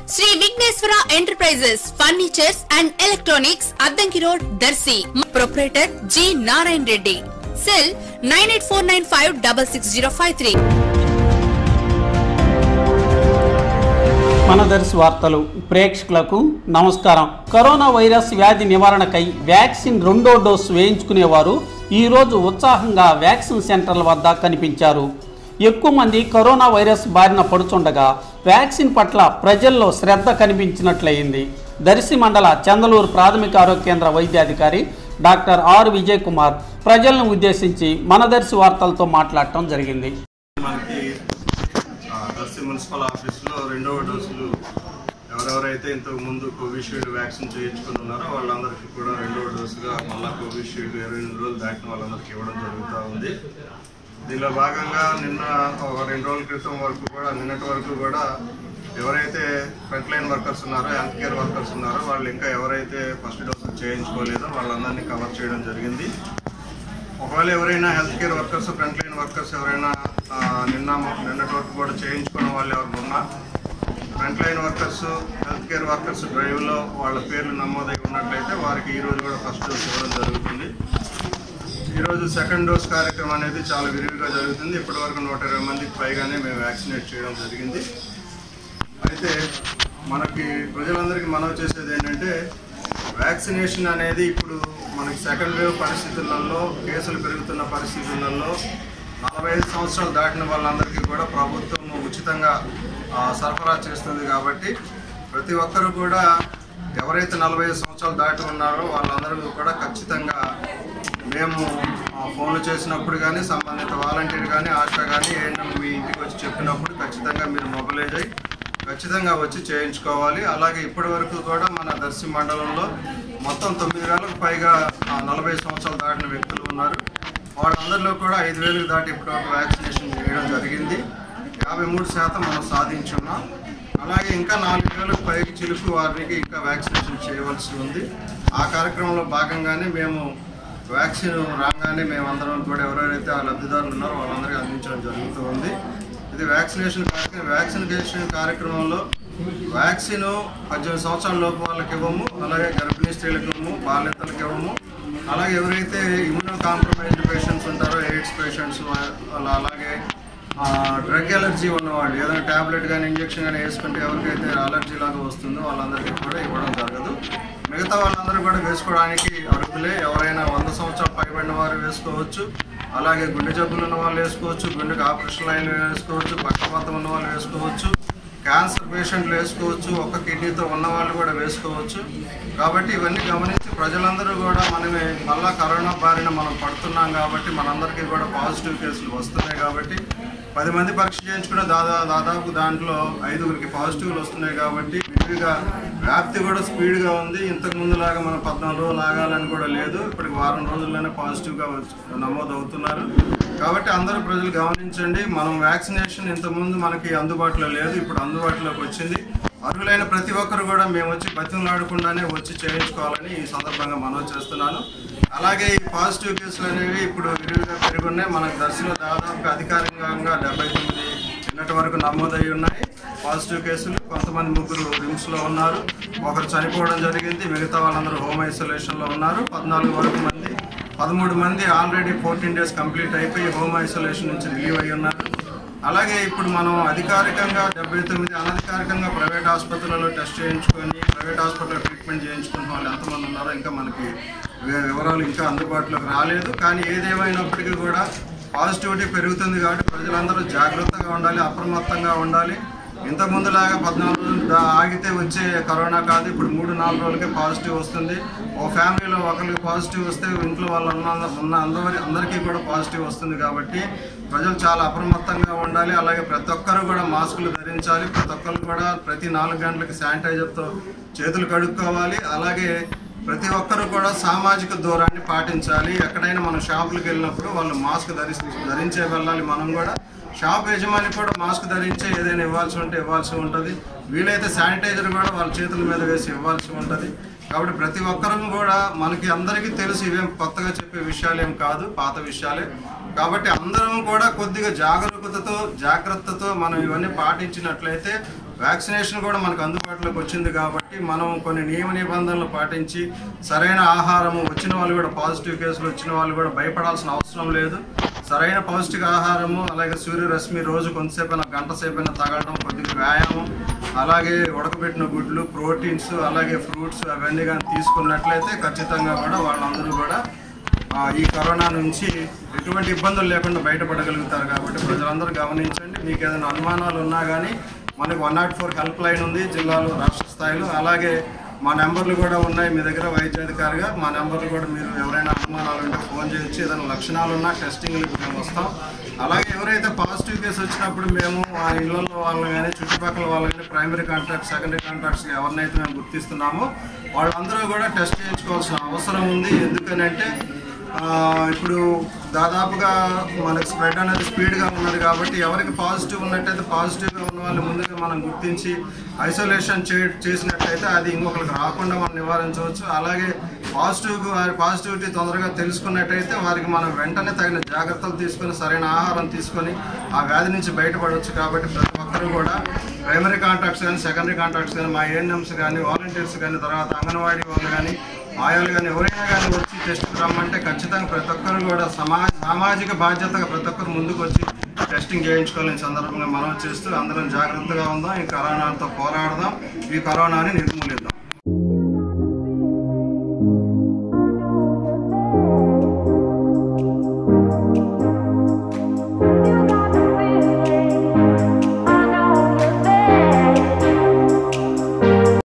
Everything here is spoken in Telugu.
Shri Vighneshwara enterprises furnitures and electronics Addanki road Darsi proprietor G Narayana Reddy cell nine eight four nine five double six zero five three మన దర్శి వార్తలు ప్రేక్షకులకు నమస్కారం కరోనా వైరస్ వ్యాధి నివారణకై వ్యాక్సిన్ రెండో డోసు వేయించుకునేవారు ఈరోజు ఉత్సాహంగా వ్యాక్సిన్ సెంటర్ల వద్ద కనిపించారు ఎక్కువ మంది కరోనా వైరస్ బారిన పడుచుండగా వ్యాక్సిన్ పట్ల ప్రజల్లో శ్రద్ధ కనిపించినట్లయింది దర్శి మండల చందలూరు ప్రాథమిక ఆరోగ్య కేంద్ర వైద్యాధికారి డాక్టర్ ఆర్ విజయ్ కుమార్ ప్రజలను ఉద్దేశించి మన దర్శి వార్తలతో మాట్లాడటం జరిగింది మనకి ఆ, దర్శి మున్సిపల్ ఆఫీస్లో రెండవ డోసులు ఎవరెవరైతే ఇంతకు ముందు కోవిషీల్డ్ వ్యాక్సిన్ చేయించుకుని ఉన్నారో వాళ్ళందరికీ కూడా రెండవ డోసుగా మళ్ళా కోవిషీల్డ్ ఇరవై ఎనిమిది రోజులు దాటిన వాళ్ళందరికీ ఇవ్వడం జరుగుతూ ఉంది దీనిలో భాగంగా నిన్న ఒక రెండు రోజుల క్రితం వరకు కూడా నిన్నటి వరకు కూడా ఎవరైతే ఫ్రంట్ లైన్ వర్కర్స్ ఉన్నారో హెల్త్ కేర్ వర్కర్స్ ఉన్నారో వాళ్ళు ఇంకా ఎవరైతే ఫస్ట్ డోసు చేయించుకోలేదో వాళ్ళందరినీ కవర్ చేయడం జరిగింది ఒకవేళ ఎవరైనా health care workers front line workers ఎవరైనా ఆ, నిన్న నిన్నటి వరకు కూడా చేయించుకున్న వాళ్ళు ఎవరు ఉన్నా front line workers health care workers డ్రైవ్లో వాళ్ళ పేర్లు నమోదై ఉన్నట్లయితే వారికి ఈ రోజు కూడా ఫస్ట్ డోస్ ఇవ్వడం జరుగుతుంది ఈరోజు సెకండ్ డోస్ కార్యక్రమం అనేది చాలా విరివిగా జరుగుతుంది ఇప్పటి వరకు నూట ఇరవై మందికి పైగానే మేము వ్యాక్సినేట్ చేయడం జరిగింది అయితే మనకి ప్రజలందరికీ మనవి చేసేది ఏంటంటే వ్యాక్సినేషన్ అనేది ఇప్పుడు మనకి సెకండ్ వేవ్ పరిస్థితులలో కేసులు పెరుగుతున్న పరిస్థితులలో నలభై ఐదు సంవత్సరాలు దాటిన వాళ్ళందరికీ కూడా ప్రభుత్వం ఉచితంగా ఆ, సరఫరా చేస్తుంది కాబట్టి ప్రతి ఒక్కరు కూడా ఎవరైతే నలభై ఐదు సంవత్సరాలు దాటి ఉన్నారో వాళ్ళందరూ కూడా ఖచ్చితంగా మేము ఆ, ఫోన్లు చేసినప్పుడు కానీ సంబంధిత వాలంటీర్ కానీ ఆశా కానీ ఏంటో మీ ఇంటికి వచ్చి చెప్పినప్పుడు ఖచ్చితంగా మీరు మొబిలైజ్ అయ్యి ఖచ్చితంగా వచ్చి చేయించుకోవాలి అలాగే ఇప్పటి వరకు కూడా మన దర్శి మండలంలో మొత్తం తొమ్మిది వేలకు పైగా ఆ, నలభై సంవత్సరాలు దాటిన వ్యక్తులు ఉన్నారు వాళ్ళందరిలో కూడా ఐదు వేలకు దాటి ఇప్పటివరకు వ్యాక్సినేషన్ చేయడం జరిగింది యాభై మూడు శాతం మనం సాధించున్నాం అలాగే ఇంకా నాలుగు వేలకు పైకి చిలుకు వారికి ఇంకా వ్యాక్సినేషన్ చేయవలసి ఉంది ఆ కార్యక్రమంలో భాగంగానే మేము వ్యాక్సిన్ రాగానే మేమందరం కూడా ఎవరెవరైతే ఆ లబ్ధిదారులు ఉన్నారో వాళ్ళందరికీ అందించడం జరుగుతూ ఉంది ఇది వ్యాక్సినేషన్ కార్యక్రమం వ్యాక్సినేషన్ కార్యక్రమంలో వ్యాక్సిన్ పద్దెనిమిది సంవత్సరాల లోపు వాళ్ళకి ఇవ్వము అలాగే గర్భిణీ స్త్రీలకు ఇవ్వము బాలింతలకు ఇవ్వము అలాగే ఎవరైతే ఇమ్యూనో కాంప్రమైజ్డ్ పేషెంట్స్ ఉంటారో ఎయిడ్స్ పేషెంట్స్ అలా అలాగే డ్రగ్ ఎలర్జీ ఉన్నవాళ్ళు ఏదైనా ట్యాబ్లెట్ కానీ ఇంజెక్షన్ కానీ వేసుకుంటే ఎవరికైతే అలర్జీ లాగా వస్తుందో వాళ్ళందరికీ కూడా ఇవ్వడం జరగదు మిగతా వాళ్ళందరూ కూడా వేసుకోవడానికి అర్హులే ఎవరైనా వంద సంవత్సరాలు పైబడిన వారు వేసుకోవచ్చు అలాగే గుండె జబ్బులు ఉన్న వాళ్ళు వేసుకోవచ్చు గుండెకి ఆపరేషన్ లైన్ వేసుకోవచ్చు పక్షపాతం ఉన్న వాళ్ళు వేసుకోవచ్చు క్యాన్సర్ పేషెంట్లు వేసుకోవచ్చు ఒక్క కిడ్నీతో ఉన్న వాళ్ళు కూడా వేసుకోవచ్చు కాబట్టి ఇవన్నీ గమనించి ప్రజలందరూ కూడా మనమే మళ్ళా కరోనా బారిన మనం పడుతున్నాం కాబట్టి మనందరికీ కూడా పాజిటివ్ కేసులు వస్తున్నాయి కాబట్టి పది మంది పరీక్ష చేయించుకున్న దాదా దాదాపు దాంట్లో ఐదుగురికి పాజిటివ్లు వస్తున్నాయి కాబట్టి విరివిగా వ్యాప్తి కూడా స్పీడ్గా ఉంది ఇంతకు ముందులాగా మనం పద్నాలుగు రోజులు ఆగాలని కూడా లేదు ఇప్పటికి వారం రోజుల్లోనే పాజిటివ్గా వచ్చి- నమోదు అవుతున్నారు కాబట్టి అందరూ ప్రజలు గమనించండి మనం వ్యాక్సినేషన్ ఇంతకుముందు మనకి అందుబాటులో లేదు ఇప్పుడు అందుబాటులోకి వచ్చింది అర్హులైన ప్రతి ఒక్కరు కూడా మేము వచ్చి బతిమలాడకుండానే వచ్చి చేయించుకోవాలని ఈ సందర్భంగా మనవి చేస్తున్నాను అలాగే ఈ పాజిటివ్ కేసులు అనేవి ఇప్పుడు విరివిగా పెరుగున్నాయి మనకు దర్శనం దాదాపు అధికారికంగా డెబ్బై తొమ్మిది నిన్నటి వరకు నమోదై ఉన్నాయి పాజిటివ్ కేసులు కొంతమంది ముగ్గురు రిమ్స్లో ఉన్నారు ఒకరు చనిపోవడం జరిగింది మిగతా వాళ్ళందరూ హోమ్ ఐసోలేషన్లో ఉన్నారు పద్నాలుగు వరకు మంది పదమూడు మంది ఆల్రెడీ ఫోర్టీన్ డేస్ కంప్లీట్ అయిపోయి హోమ్ ఐసోలేషన్ నుంచి రిలీవ్ అయి ఉన్నారు అలాగే ఇప్పుడు మనం అధికారికంగా డెబ్బై తొమ్మిది అనధికారికంగా ప్రైవేట్ ఆసుపత్రులలో టెస్ట్ చేయించుకొని ప్రైవేట్ హాస్పిటల్లో ట్రీట్మెంట్ చేయించుకున్న వాళ్ళు ఎంతమంది ఉన్నారో ఇంకా మనకి వి- వివరాలు ఇంకా అందుబాటులోకి రాలేదు కానీ ఏదేమైనప్పటికీ కూడా పాజిటివిటీ పెరుగుతుంది కాబట్టి ప్రజలందరూ జాగ్రత్తగా ఉండాలి అప్రమత్తంగా ఉండాలి ఇంత ముందులాగా పద్నాలుగు రోజులు దా- ఆగితే వచ్చే కరోనా కాదు ఇప్పుడు మూడు నాలుగు రోజులకే పాజిటివ్ వస్తుంది ఓ ఫ్యామిలీలో ఒకరికి పాజిటివ్ వస్తే ఇంట్లో వాళ్ళు ఉన్న ఉన్న అందరి అందరికీ కూడా పాజిటివ్ వస్తుంది కాబట్టి ప్రజలు చాలా అప్రమత్తంగా ఉండాలి అలాగే ప్రతి ఒక్కరు కూడా మాస్కులు ధరించాలి ప్రతి ఒక్కరు కూడా ప్రతి నాలుగు గంటలకి శానిటైజర్తో చేతులు కడుక్కోవాలి అలాగే ప్రతి ఒక్కరు కూడా సామాజిక దూరాన్ని పాటించాలి ఎక్కడైనా మనం షాపులకు వెళ్ళినప్పుడు వాళ్ళు మాస్క్ ధరి ధరించే వెళ్ళాలి మనం కూడా షాప్ యజమాని కూడా మాస్క్ ధరించే ఏదైనా ఇవ్వాల్సి ఉంటే ఇవ్వాల్సి ఉంటుంది వీలైతే శానిటైజర్ కూడా వాళ్ళ చేతుల మీద వేసి ఇవ్వాల్సి ఉంటుంది కాబట్టి ప్రతి ఒక్కరం కూడా మనకి అందరికీ తెలుసు ఇవేం కొత్తగా చెప్పే విషయాలు ఏం కాదు పాత విషయాలే కాబట్టి అందరం కూడా కొద్దిగా జాగరూకతతో జాగ్రత్తతో మనం ఇవన్నీ పాటించినట్లయితే వ్యాక్సినేషన్ కూడా మనకు అందుబాటులోకి వచ్చింది కాబట్టి మనం కొన్ని నియమ నిబంధనలు పాటించి సరైన ఆహారము వచ్చిన వాళ్ళు కూడా పాజిటివ్ కేసులు వచ్చిన వాళ్ళు కూడా భయపడాల్సిన అవసరం లేదు సరైన పౌష్టిక ఆహారము అలాగే సూర్యరశ్మి రోజు కొంతసేపు గంట సేపు తగలడం కొద్దిగా వ్యాయామం అలాగే ఉడకబెట్టిన గుడ్లు ప్రోటీన్స్ అలాగే ఫ్రూట్స్ అవన్నీ కానీ తీసుకున్నట్లయితే ఖచ్చితంగా కూడా వాళ్ళందరూ కూడా ఆ, ఈ కరోనా నుంచి ఎటువంటి ఇబ్బందులు లేకుండా బయటపడగలుగుతారు కాబట్టి ప్రజలందరూ గమనించండి మీకు ఏదైనా అనుమానాలు ఉన్నా కానీ మనకు one not four helpline ఉంది జిల్లాలో రాష్ట్ర స్థాయిలో అలాగే మా నెంబర్లు కూడా ఉన్నాయి మీ దగ్గర వైద్యాధికారిగా మా నెంబర్లు కూడా మీరు ఎవరైనా అనుమానాలు ఉంటే ఫోన్ చేయొచ్చు ఏదైనా లక్షణాలు ఉన్నా టెస్టింగ్లకు మేము వస్తాం అలాగే ఎవరైతే పాజిటివ్ కేసు వచ్చినప్పుడు మేము ఆ ఇళ్లలో వాళ్ళని కానీ చుట్టుపక్కల వాళ్ళు కానీ ప్రైమరీ కాంట్రాక్ట్ సెకండరీ కాంట్రాక్ట్స్ ఎవరినైతే మేము గుర్తిస్తున్నామో వాళ్ళందరూ కూడా టెస్ట్ చేయించుకోవాల్సిన అవసరం ఉంది ఎందుకనంటే ఆ, ఇప్పుడు దాదాపుగా మనకి స్ప్రెడ్ అనేది స్పీడ్గా ఉన్నది కాబట్టి ఎవరికి పాజిటివ్ ఉన్నట్టయితే పాజిటివ్గా ఉన్న వాళ్ళు ముందుగా మనం గుర్తించి ఐసోలేషన్ చే చేసినట్టయితే అది ఇంకొకరికి రాకుండా మనం నివారించవచ్చు అలాగే పాజిటివ్ వారి పాజిటివిటీ తొందరగా తెలుసుకున్నట్టయితే వారికి మనం వెంటనే తగిన జాగ్రత్తలు తీసుకొని సరైన ఆహారం తీసుకొని ఆ వ్యాధి నుంచి బయటపడవచ్చు కాబట్టి ప్రతి ఒక్కరూ కూడా ప్రైమరీ కాంటాక్ట్స్ కానీ సెకండరీ కాంటాక్ట్స్ కానీ మా ఏఎన్ఎంస్ కానీ వాలంటీర్స్ కానీ తర్వాత అంగన్వాడీ వాళ్ళు కానీ ఆయాలు కానీ ఎవరైనా కానీ వచ్చి టెస్ట్కి రమ్మంటే ఖచ్చితంగా ప్రతి ఒక్కరు కూడా సమాజ సామాజిక బాధ్యతగా ప్రతి ఒక్కరు ముందుకు వచ్చి టెస్టింగ్ చేయించుకోవాలని సందర్భంగా మనం చేస్తూ అందరం జాగ్రత్తగా ఉందాం ఈ కరోనాతో పోరాడదాం ఈ కరోనాని నిర్మూలిద్దాం